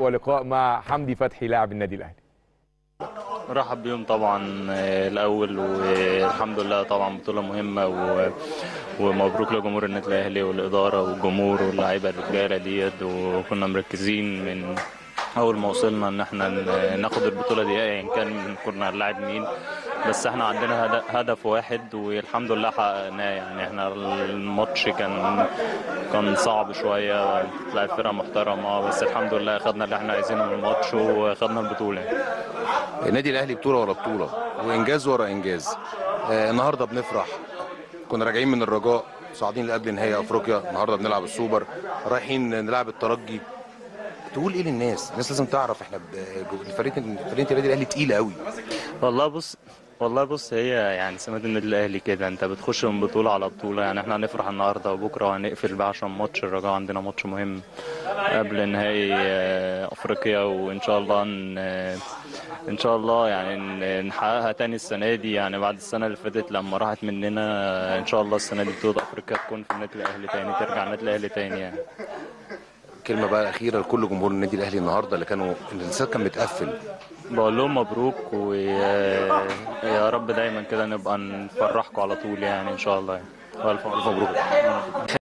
ولقاء مع حمدي فتحي لاعب النادي الاهلي رحب بيهم طبعا آه، الاول والحمد لله طبعا بطوله مهمه و... ومبروك لجمهور النادي الاهلي والاداره والجمهور واللعيبه الرجاله ديت وكنا مركزين من اول ما وصلنا ان احنا ن- ناخد البطوله دي ايا كان كنا هنلاعب مين بس احنا عندنا هد- هدف واحد والحمد لله حققناه يعني احنا الماتش كان كان صعب شويه تلعب فرقه محترمه بس الحمد لله خدنا اللي احنا عايزينه من الماتش وخدنا البطوله النادي الاهلي بطوله ورا بطوله وانجاز ورا انجاز آه النهارده بنفرح كنا راجعين من الرجاء صاعدين لقبل نهائي افريقيا النهارده بنلعب السوبر رايحين نلعب الترجي تقول ايه للناس الناس لازم تعرف احنا ب- فريق فريق النادي الاهلي تقيله قوي والله بص والله بص هي يعني سمات النادي الاهلي كده انت بتخش من بطوله على بطوله يعني احنا هنفرح النهارده وبكره وهنقفل بقى عشان ماتش الرجاء عندنا ماتش مهم قبل نهائي آه، افريقيا وان شاء الله ن- آه، ان شاء الله يعني ن- نحققها تاني السنه دي يعني بعد السنه اللي فاتت لما راحت مننا آه، ان شاء الله السنه دي بطوله افريقيا تكون في النادي الاهلي تاني ترجع النادي الاهلي تاني يعني كلمه بقى اخيره لكل جمهور النادي الاهلي النهارده اللي كانوا الاستاد كان متقفل بقول لهم مبروك ويا رب دايما كده نبقى نفرحكم على طول يعني ان شاء الله يعني والف الف مبروك